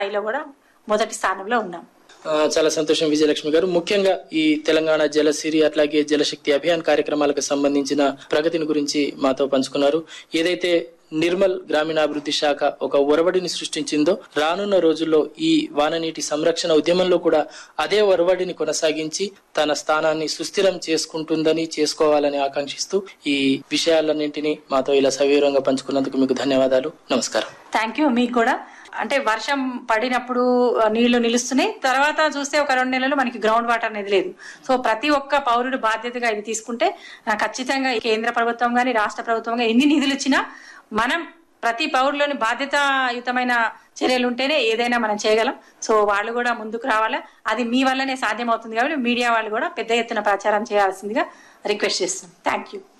స్థాయిలో కూడా మొదటి స్థానంలో ఉన్నాం ఆ, చాలా సంతోషం విజయలక్ష్మి గారు ముఖ్యంగా ఈ తెలంగాణ జలసిరి అట్లాగే జలశక్తి అభియాన్ కార్యక్రమాలకు సంబంధించిన ప్రగతిని గురించి మాతో పంచుకున్నారు ఏదైతే నిర్మల్ గ్రామీణాభివృద్ధి శాఖ ఒక ఒరవడిని సృష్టించిందో రానున్న రోజుల్లో ఈ వాననీటి సంరక్షణ ఉద్యమంలో కూడా అదే ఒరవడిని కొనసాగించి తన స్థానాన్ని సుస్థిరం చేసుకుంటుందని చేసుకోవాలని ఆకాంక్షిస్తూ ఈ విషయాలన్నింటినీ మాతో ఇలా సవివరంగా పంచుకున్నందుకు మీకు ధన్యవాదాలు నమస్కారం థ్యాంక్ యూ మీకు కూడా అంటే వర్షం పడినప్పుడు ఆ, నీళ్లు నిలుస్తున్నాయి తర్వాత చూస్తే ఒక రెండు నెలలు మనకి గ్రౌండ్ వాటర్ అనేది లేదు సో ప్రతి ఒక్క పౌరుడు బాధ్యతగా ఇది తీసుకుంటే ఆ, ఖచ్చితంగా ఈ కేంద్ర ప్రభుత్వం కానీ రాష్ట్ర ప్రభుత్వం కానీ ఎన్ని నిధులు ఇచ్చినా మనం ప్రతి పౌరులోని బాధ్యతాయుతమైన చర్యలు ఉంటేనే ఏదైనా మనం చేయగలం సో వాళ్ళు కూడా ముందుకు రావాలా అది మీ వల్లనే సాధ్యమవుతుంది కాబట్టి మీడియా వాళ్ళు కూడా పెద్ద ఎత్తున ప్రచారం చేయాల్సిందిగా రిక్వెస్ట్ చేస్తున్నాం థ్యాంక్ యూ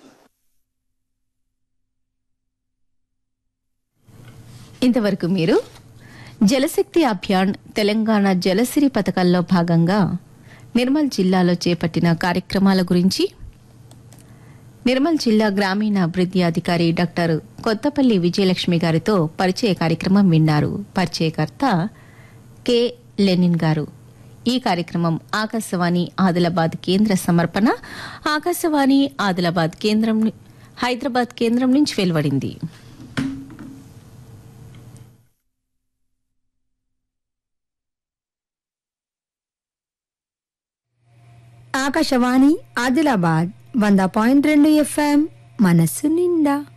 ఇంతవరకు మీరు జలశక్తి అభియాన్ తెలంగాణ జలసిరి పథకాల్లో భాగంగా నిర్మల్ జిల్లాలో చేపట్టిన కార్యక్రమాల గురించి నిర్మల్ జిల్లా గ్రామీణాభివృద్ధి అధికారి డాక్టర్ కొత్తపల్లి విజయలక్ష్మి గారితో పరిచయ కార్యక్రమం విన్నారు పరిచయకర్త కె లెనిన్ గారు ఈ కార్యక్రమం ఆకాశవాణి ఆదిలాబాద్ కేంద్ర సమర్పణ ఆకాశవాణి ఆదిలాబాద్ కేంద్రం హైదరాబాద్ కేంద్రం నుంచి వెలువడింది ఆకాశవాణి ఆదిలాబాద్ వంద పాయింట్ రెండు ఎఫ్ఎం మనస్సు నిండా